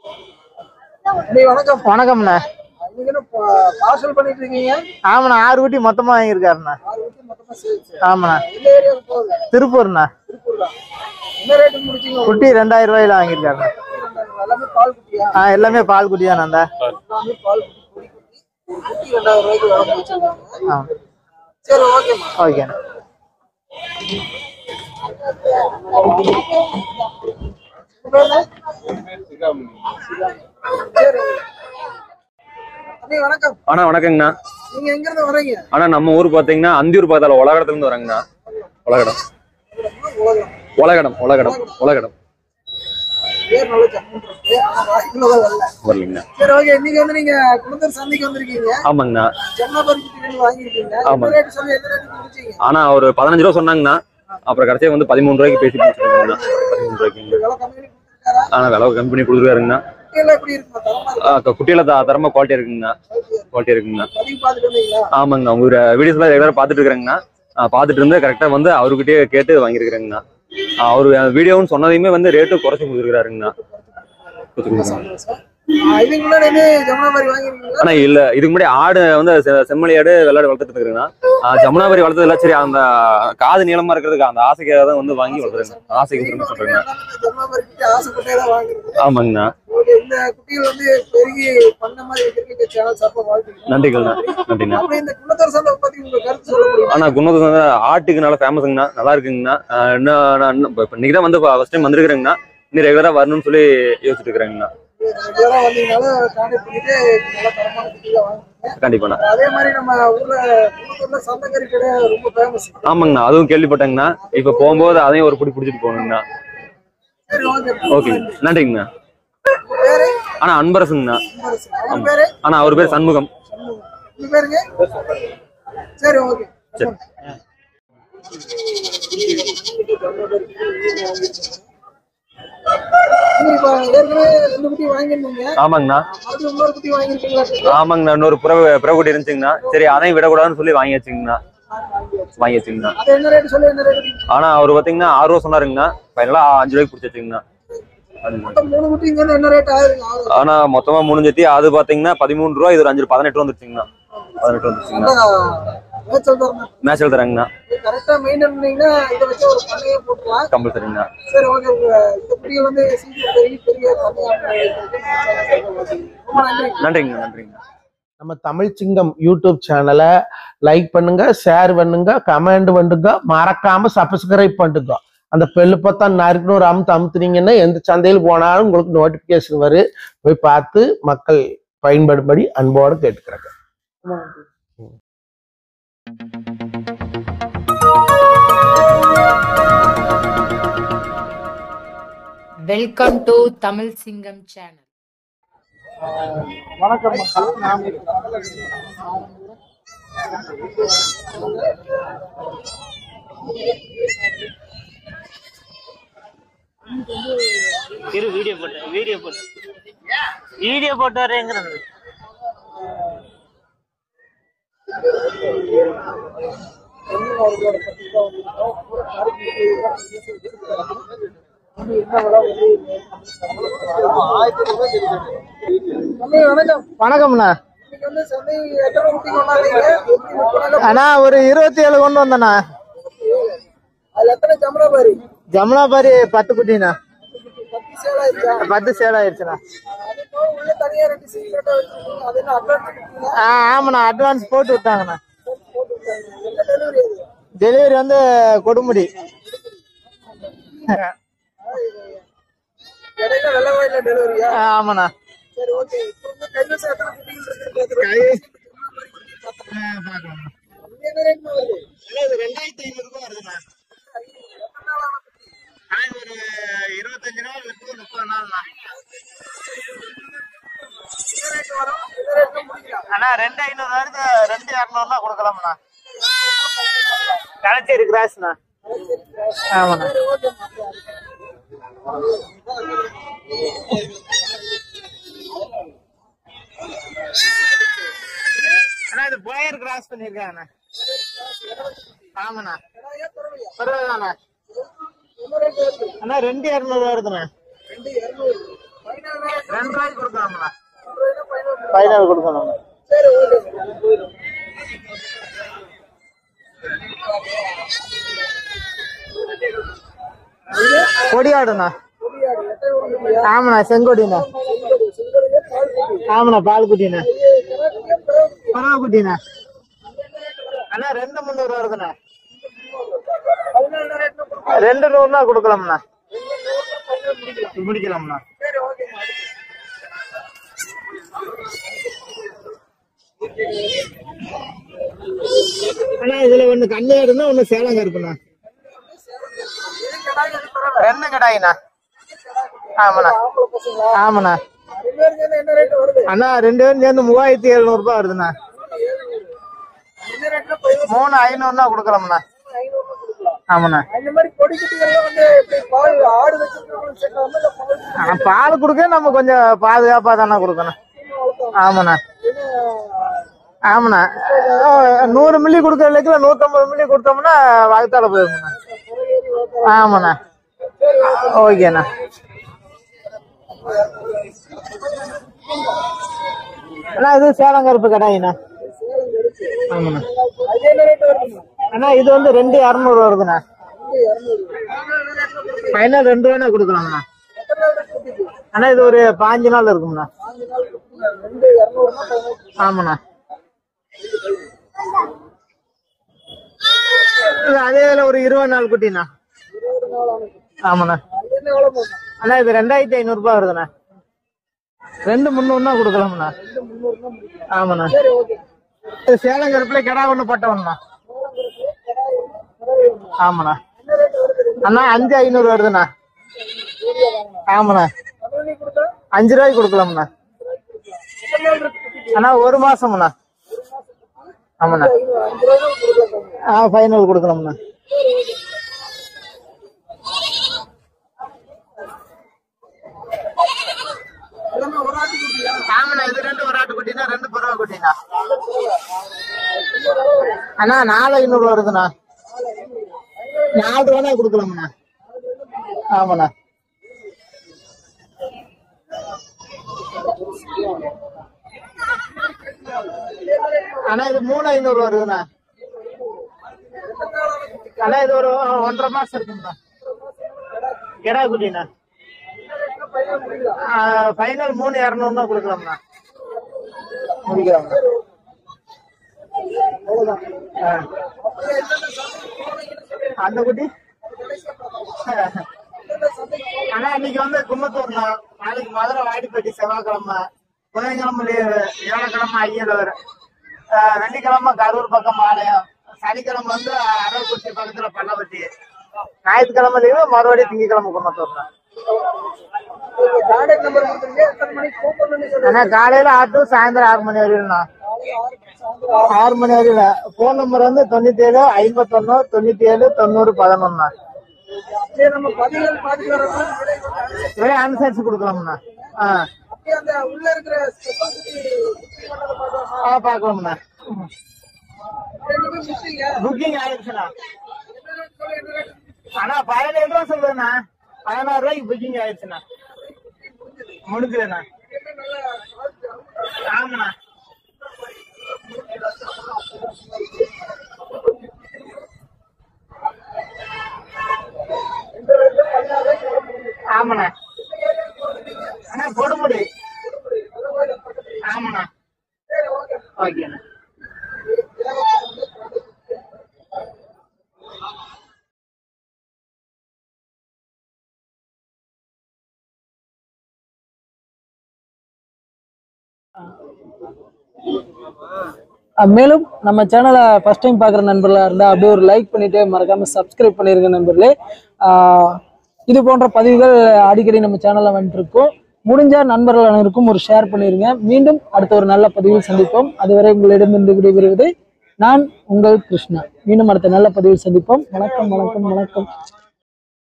அண்ணே வணக்கம் வணக்கம்ண்ணா நீங்க என்ன பார்சல் பண்ணிட்டு இருக்கீங்க ஆமாண்ணா ஆறு குட்டி மொத்தமா வாங்கியிருக்காருண்ணா ஆறு ஊட்டி மொத்தமா சேல்ஸ் ஆமாண்ணா எந்த ஏரியாவுக்கு போகுது திருப்பூர்ண்ணா திருப்பூர் தான் என்ன ரேட்டுக்கு முடிச்சீங்க குட்டி ரெண்டாயிரம் ரூபாயில வாங்கியிருக்காருண்ணா எல்லாமே பால் குட்டியா ஆ எல்லாமே பால் குட்டி தானே அந்த எல்லாமே பால் குட்டி பொடி குட்டி ஒரு குட்டி ரெண்டாயிரம் ரூபாய்க்கு விலை முடிச்சிருக்காங்க ஆ சரி ஓகேம்மா ஓகேண்ணா சரி அண்ணே வணக்கம் அண்ணா வணக்கங்கண்ணா நீங்க எங்க இருந்து வரீங்க அண்ணா நம்ம ஊர் பாத்தீங்கன்னா அந்தியூர் பக்கத்தால உலகடத்துல இருந்து வரேங்கண்ணா உலகடம் உலகம் உலகடம் உலகடம் உலகடம் பேர் நல்ல ஜம்முன்னு இருக்கு. ஆனா வாய்க்குள்ளதான் வரல வரலைங்கண்ணா சரி ஓகே இன்னைக்கு வந்து நீங்க குழந்தர் சந்தைக்கு வந்திருக்கீங்க ஆமாங்கண்ணா ஜன்னபரி குட்டி வாங்கிருக்கீங்க ஆமா. என்ன ரேட் சொல்லி எந்த ரேட்டுக்கு முடிச்சீங்க ஆனா ஒரு பதினஞ்சு ரூபா சொன்னாங்கண்ணா அப்புறம் கடைசியா வந்து பதிமூணு ரூபாய்க்கு பேசி முடிச்சிருக்கேங்கண்ணா பதிமூணு ரூபாய்க்கு விலை கம்மி பண்ணி கொடுத்துருக்காரா ஆனா விலை கம்பெனி கொடுத்துருக்காருங்கண்ணா குட்டியெல்லாம் எப்படி இருக்குமா தரமா இருக்கு ஆ, குட்டியில த- தரமா குவாலிட்டி இருக்குங்கண்ணா குவாலிட்டி இருக்குங்கண்ணா பதிவு பார்த்துட்டு வந்தீங்களா ஆமாங்கண்ணா உங்க வீடியோஸ்லாம் ரெகுலரா பார்த்துட்டு இருக்கிறேங்கண்ணா ஆ, பார்த்துட்டு இருந்து கரெக்டா வந்து அவர்கிட்டயே கேட்டு வாங்கியிருக்கிறேங்கண்ணா ஆ, அவரு வீடியோன்னு சொன்னதையுமே வந்து ரேட்டு குறைச்சு கொடுத்துருக்காருங்கண்ணா சந்தோஷம். ஆ, இதுக்கு முன்னாடி வந்து ஜமுனாபாரி வாங்கிருக்கீங்களா ஆனா இல்ல இதுக்கு முன்னாடி ஆடு வந்து செ- செம்மறி ஆடு வெள்ளாடு வளர்த்துட்டு இருக்கிறேன் ஜமுனாபரி வளர்த்தது இல்ல சரி அந்த காது நீளமா இருக்கிறதுக்கு அந்த ஆசைக்காக தான் வந்து வாங்கி வளர்த்துறேங்க ஆசைக்கு திரும்ப சொல்றேங்க ஜமுனாபாரி குட்டி ஆசைப்பட்டே தான் வாங்கிருக்கீங்க ஆமாங்கண்ணா ஓகே இந்த குட்டிகள் வந்து பெருகி பண்ண மாதிரி இருக்கிற சேனல் சார்பா வாழ்த்துக்கிறேன் நன்றிங்கண்ணா நன்றிண்ணா அப்புறம் இந்த குணத்தர் சந்தை பத்தி உங்க கருத்து சொல்ல முடியுமா ஆனா குன்னது வந்து ஆட்டுக்கு நல்லா ஃபேமஸுங்கண்ணா நல்லா இருக்குங்கண்ணா ஆஹ் இன்னும் நான் இன்னும் இப்ப இன்னைக்கு தான் வந்து ஃபர்ஸ்ட் டைம் வந்திருக்கிறேங்கண்ணா இன்னும் ரெகுலரா வரணும்னு சொல்லி யோசிச்சுட்டு இருக்கிறேங்கண்ணா ரெகுலரா வந்தீங்கனாலும் கான்டாக்ட் பண்ணிட்டு நல்ல தரமான குட்டிகளை வாங்கிக்கோங்க கண்டிப்பாண்ணா அதே மாதிரி நம்ம ஊர்ல குளத்தூர்ல சந்தைக்கறி கடை ரொம்ப ஃபேமஸ் ஆமாங்கண்ணா அதுவும் கேள்விப்பட்டேங்கண்ணா இப்ப போகும்போது அதையும் ஒரு பிடி பிடிச்சிட்டு போகணுங்கண்ணா சரி ஓகே ஓகே நன்றிங்கண்ணா பேரு ஆனா அன்பரசுங்கண்ணா அன்பரசு. அவங்க பேரு ஆனா அவர் பேர் சண்முகம் உங்க பேருங்க சரி ஓகே சரி நீங்க இப்ப ஏற்கனவே ரெண்டு குட்டி வாங்கியிருந்தீங்க ஆமாங்கண்ணா மறுபடியும் இன்னொரு குட்டி வாங்கியிருக்கீங்களா ஆமாங்கண்ணா இன்னொரு புற புறக்குட்டி இருந்துச்சுங்கண்ணா சரி அதையும் விடக்கூடாதுன்னு சொல்லி வாங்கி வச்சுங்கண்ணா வாங்கி வச்சுங்கண்ணா அது என்ன ரேட் சொல்லு என்ன ரேட் ஆனா அவர் பாத்தீங்கன்னா ஆறு ரூபா சொன்னாருங்கண்ணா ஃபைனலா அஞ்சு ரூபாய்க்கு பிடிச்சி வச்சுங்கண்ணா மொத்தம் மூணு குட்டி இங்க இருந்து என்ன ரேட் ஆகுதுங்க ஆகுது ஆனா மொத்தமா முடிஞ்சத்தி அது பாத்தீங்கன்னா பதிமூணு ரூபா இது ஒரு அஞ்சு பதினெட்டு வந்துருச்சுங்கண்ணா பதினெட்டு வந்துருச்சுங்கண்ணா மேட்சல் தரணும் மேட்ச்ல தராங்கண்ணா கரெக்டா மெயின்டைன் பண்ணீங்கன்னா இதை வச்சு ஒரு பண்ணையே போட்டுக்கலாம் கம்பல்சரிங்கண்ணா சரி ஓகே இந்த குட்டியை வந்து சீக்கிரம் பெரிய பெரிய பண்ணையா ரொம்ப நன்றி நன்றிங்கண்ணா நன்றிங்கண்ணா நம்ம தமிழ் சிங்கம் யூடியூப் சேனலை லைக் பண்ணுங்க ஷேர் பண்ணுங்க கமெண்ட் பண்ணுங்க மறக்காம சப்ஸ்கிரைப் பண்ணுங்க அந்த பெல்லு பார்த்தா நறுக்குன்னு ஒரு அமுத்து அமுத்துனீங்கன்னா எந்த சந்தையில் போனாலும் உங்களுக்கு நோட்டிபிகேஷன் வரும் போய் பார்த்து மக்கள் பயன்படும்படி அன்போடு கேட்டுக்கிறாங்க வெல்கம் டு தமிழ் சிங்கம் சேனல் வணக்கம் மக்கள் நாம் இரு வீடியோ போட்டு வீடியோ போட்டு வீடியோ போட்டு வரேங்கிறது அவர்களோட பத்தி தான் வந்திருக்கோம். ஒரு காருக்கு என்ன விலை வருது? தம்பி, வணக்கம் வணக்கம்ண்ணா இன்னைக்கு வந்து சந்தை எத்தனை குட்டி கொண்டாடுறீங்க எப்படி முப்பது அண்ணா ஒரு இருபத்தி ஏழு கொண்டு வந்தேண்ணா அதுல எத்தனை ஜமுனா பாரு ஜமுனாபாரி பத்து குட்டிண்ணா பத்து சேலா இருக்கா பத்து சேல் ஆயிடுச்சுண்ணா அது போக உள்ள தனியா ரெண்டு சீக்கிரட்டா வச்சிருக்கீங்க அது என்ன அட்வான்ஸ் கொடுத்தீங்க ஆ ஆமாண்ணா அட்வான்ஸ் போட்டு விட்டாங்கண்ணா போட்டு விட்டாங்க என்ன டெலிவரி அது டெலிவரி வந்து கொடுமுடி இடையில வெள்ளவா இல்ல டெலிவரியா ஆ, ஆமாண்ணா சரி ஓகே இப்போ வந்து கைவசம் எத்தனை குட்டிகள் இருக்கு இங்க என்ன ரேட்மா வருது ரெண்டாயிரத்தி ஐநூறு ரூபாய் வருதுண்ணா ஒரு இருபத்தஞ்சு நாள் முப்பது முப்பது நாள்ண்ணா என்ன ரேட் வரும் என்ன ரேட்ல முடிக்கலாம் அண்ணா ரெண்டு ஐநூறு வருது ரெண்டு இரநூறுனா கொடுக்கலாம்ண்ணா கலச்சேரி கிராஸ்ண்ணா ஆமாண்ணா அண்ணா இது போயர் கிராஸ் பண்ணிருக்காங்கண்ணா ஆமாண்ணா பரவாயில்லண்ணா என்ன ரேட் வருது அண்ணா ரெண்டு இரநூறு வருதுண்ணா ரெண்டு இரநூறு ஃபைனல் ரேட் ரெண்டு கொடுக்கலாம்ண்ணா ஃபைனல் ஃபைனல் கொடுக்கலாம்ண்ணா சரி ஓகே கொடியாடுண்ணா கொடியாடு எட்டை உடம்பு ஆமாண்ணா செங்கொடிண்ணா செங்கோடு செங்கோடுல பால் குட்டி ஆமாண்ணா பால் குட்டிண்ணா கராட்டியே பிறகு பரவ குட்டிண்ணா அண்ணா ரெண்டு முந்நூறு வருதுண்ணா பதினாலு ரேட்ல கொடுக்கலாம் ரெண்டு நூறுனா கொடுக்கலாம்ண்ணா முடிக்கலாம்ண்ணா சரி ஓகேங்க அண்ணா இதுல ஒண்ணு கண்ணியாடுனா ஒண்ணு சேலம் கருப்புண்ணா ரெண்டு கடாயிண்ணா ஆமாண்ணா ஆம்பளை பசங்களா ஆமாண்ணா ரெண்டு பேருக்கு சேர்ந்து என்ன ரேட் வருது அண்ணா ரெண்டு பேரும் சேர்ந்து மூவாயிரத்தி எழுநூறு ரூபாய் வருதுண்ணா என்ன ரேட்ல பதினஞ்சு மூணு ஐநூறுனா கொடுக்கலாம்ண்ணா ஐநூறுல கொடுக்கலாம் ஆமாண்ணா அந்த மாதிரி கொடி குட்டிகள்லாம் வந்து எப்படி பால் ஆடு வச்சிருக்கவங்களுக்கு செட் ஆகும் இல்ல பால் குட்டி ஆ, பால் கொடுக்க நம்ம கொஞ்சம் பாதுகாப்பா தானே கொடுக்கணும் வளர்த்தோம் ஆமாண்ணா ஏன்னா ஆமாண்ணா ஆ, நூறு மில்லி கொடுக்கறதுக்கு நூத்தம்பது மில்லி கொடுத்தோம்னா வாழ்த்தால போயிருங்கண்ணா புறையேறி வளர்த்தோம் ஆமாண்ணா ஓகேண்ணா அண்ணா இது சேலம் கருப்பு கடாயிண்ணா ஆமாண்ணா அது என்ன ரேட் வருதுங்க அண்ணா இது வந்து ரெண்டு இரநூறு வருதுண்ணா ரெண்டு இரநூறு ஃபைனல் ரெண்டு வேணா கொடுக்கலாம்ண்ணா எத்தனை நாள் ரேட் குட்டிக்கு அண்ணா இது ஒரு பாஞ்சு நாள் இருக்கும்ண்ணா பாஞ்சு நாள் குட்டிங்க ரெண்டு இரநூறுனா பதினஞ்சு ஆமாண்ணா இது அதே இதுல ஒரு இருபது நாள் குட்டிண்ணா இருபது நாள் ஆனது ஆமாண்ணா அது என்ன எவ்வளவு போகும் அண்ணா இது ரெண்டாயிரத்தி ஐநூறு ரூபாய் வருதுண்ணா ரெண்டு முந்நூறுனா கொடுக்கலாம்ண்ணா ரெண்டு முந்நூறுனா முடியும் ஆமாண்ணா சரி ஓகே இது சேலம் கருப்புல கிடா ஒண்ணு பட்டவண்ணா ஆமாண்ணா என்ன ரேட் வருது ரெண்டு அண்ணா அஞ்சு ஐநூறு வருதுண்ணா ஆமாண்ணா தமிழ் கொடுத்தா அஞ்சு ரூபாய்க்கு கொடுக்கலாம்ண்ணா எத்தனை நாள் இருக்கு குட்டிக்கு அண்ணா ஒரு மாசம்ண்ணா ஆமாண்ணா ஐநூறு அஞ்சு ரூபாய் கொடுக்கலாம் ஆ ஃபைனல் கொடுக்கலாம்ண்ணா எல்லாமே ஒரு ஆட்டு குட்டியா ஆமாண்ணா இது ரெண்டு ஒரு ஆட்டு குட்டினா ரெண்டு பருவா குட்டினா அண்ணா நாலு ஐநூறு வருதுண்ணா நாலு ரூபா கொடுக்கலாம்ண்ணா ஆமாண்ணா அண்ணா இது மூணு ஐநூறு வருதுண்ணா அண்ணா இது ஒரு ஒன்றரை மாசம் இருக்குங்கண்ணா கெடா குட்டிண்ணா ஃபைனல் மூணு இரநூறுனா கொடுக்கலாம்ண்ணா முடிக்கலாம்ண்ணா ஆ. அந்த குட்டி ஆனா இன்னைக்கு வந்து கும்மத்தூர்னா நாளைக்கு மதுரை வாடிப்பட்டி செவ்வாய்க்கிழமை புதன்கிழமை லீவு வியாழக்கிழமை ஐயலூர் ஆஹ் வெள்ளிக்கிழமை கரூர் பக்கம் ஆலயம் சனிக்கிழமை வந்து அரவக்குறிச்சி பக்கத்துல பள்ளப்பட்டி ஞாயிற்றுக்கிழமை லீவு மறுபடியும் திங்கக்கிழமை கும்மத்தூர்னா கான்டாக்ட் நம்பர் கொடுத்துருங்க எத்தனை மணிக்கு கூப்பிடணும்னு சொல்லுங்க ஆனா காலையில ஆறு to சாயந்தரம் ஆறு மணி வரையிலும்ண்ணா ஆறு மணி வரையில போன் நம்பர் வந்து தொண்ணூத்தி ஏழு ஐம்பத்தொன்னு தொண்ணூத்தி ஏழு தொண்ணூறு பதினொன்னா அப்படியே நம்ம பதிகள் பார்த்துட்டு வரோம்னா விலை கொஞ்சம் அதிகம். விலை அனுசரிச்சு கொடுக்கலாம்ண்ணா ஆ அப்படியே அந்த உள்ள இருக்கிற ஸ்பெஷாலிட்டி பண்ணதை பார்க்கலாமா ஆ பார்க்கலாம்ண்ணா ரெண்டுமே முடிச்சிங்க புக்கிங் ஆயிடுச்சுண்ணா என்ன ரேட் சொல்லு என்ன ரேட் ஆனா பதினேழு ரூபா சொல்லுதுண்ணா பதினாறு ரூபாய்க்கு புக்கிங் ஆயிடுச்சுண்ணா முடிஞ்சதுண்ணா நல்லா quality ஆகும். ஆமாண்ணா ஆமாண்ணா அண்ணா கொடுமுடி ஆமாண்ணா ஓகேண்ணா அஹ் மேலும் நம்ம சேனலை ஃபர்ஸ்ட் டைம் பார்க்குற நண்பர்களாக இருந்தால் அப்படியே ஒரு லைக் பண்ணிட்டு மறக்காம சப்ஸ்கிரைப் பண்ணிருங்க நண்பர்களே அஹ் இது போன்ற பதிவுகள் அடிக்கடி நம்ம சேனலில் வந்துட்டு இருக்கோம் முடிஞ்ச நண்பர்கள் அனைவருக்கும் ஒரு ஷேர் பண்ணிருங்க மீண்டும் அடுத்த ஒரு நல்ல பதிவில் சந்திப்போம் அதுவரை உங்களிடமிருந்து விடைபெறுவது நான் உங்கள் கிருஷ்ணா மீண்டும் அடுத்த நல்ல பதிவில் சந்திப்போம் வணக்கம் வணக்கம் வணக்கம்